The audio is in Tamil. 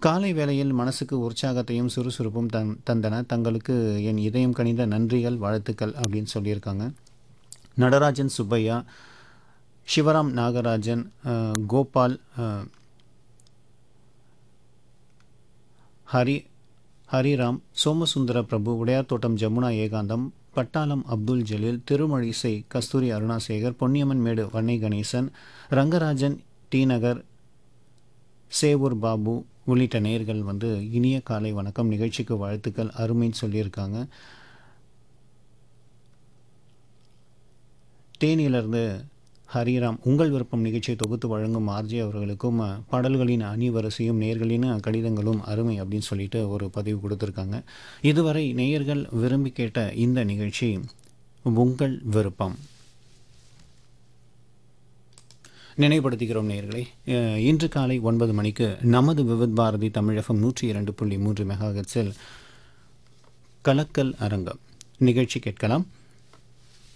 காலை வேளையில் மனசுக்கு உற்சாகத்தையும் சுறுசுறுப்பும் தன் தந்தன தங்களுக்கு என் இதயம் கனிந்த நன்றிகள் வாழ்த்துக்கள் அப்படின்னு சொல்லியிருக்காங்க நடராஜன் சுப்பையா சிவராம் நாகராஜன் அஹ், கோபால் அஹ், ஹரி ஹரிராம் சோமசுந்தர பிரபு உடையார்தோட்டம் ஜமுனா ஏகாந்தம் பட்டாளம் அப்துல் ஜலீல் திருமழிசை கஸ்தூரி அருணாசேகர் பொன்னியம்மன் மேடு வன்னை கணேசன் ரங்கராஜன் டி நகர் சேவூர் பாபு உள்ளிட்ட நேயர்கள் வந்து இனிய காலை வணக்கம் நிகழ்ச்சிக்கு வாழ்த்துக்கள் அருமைன்னு சொல்லியிருக்காங்க தேனியிலிருந்து ஹரிராம் உங்கள் விருப்பம் நிகழ்ச்சியை தொகுத்து வழங்கும் ஆர்ஜே அவர்களுக்கும் அஹ், பாடல்களின் அணிவரிசையும் நேயர்களின் கடிதங்களும் அருமை அப்படின்னு சொல்லிட்டு ஒரு பதிவு கொடுத்துருக்காங்க இதுவரை நேயர்கள் விரும்பி கேட்ட இந்த நிகழ்ச்சி உங்கள் விருப்பம் நினைவுபடுத்துகிறோம் நேயர்களே அஹ், இன்று காலை ஒன்பது மணிக்கு நமது விவித் பாரதி தமிழகம் நூற்றி இரண்டு புள்ளி மூன்று மெகாஹெட்ஸில் கலக்கல் அரங்கம் நிகழ்ச்சி கேட்கலாம்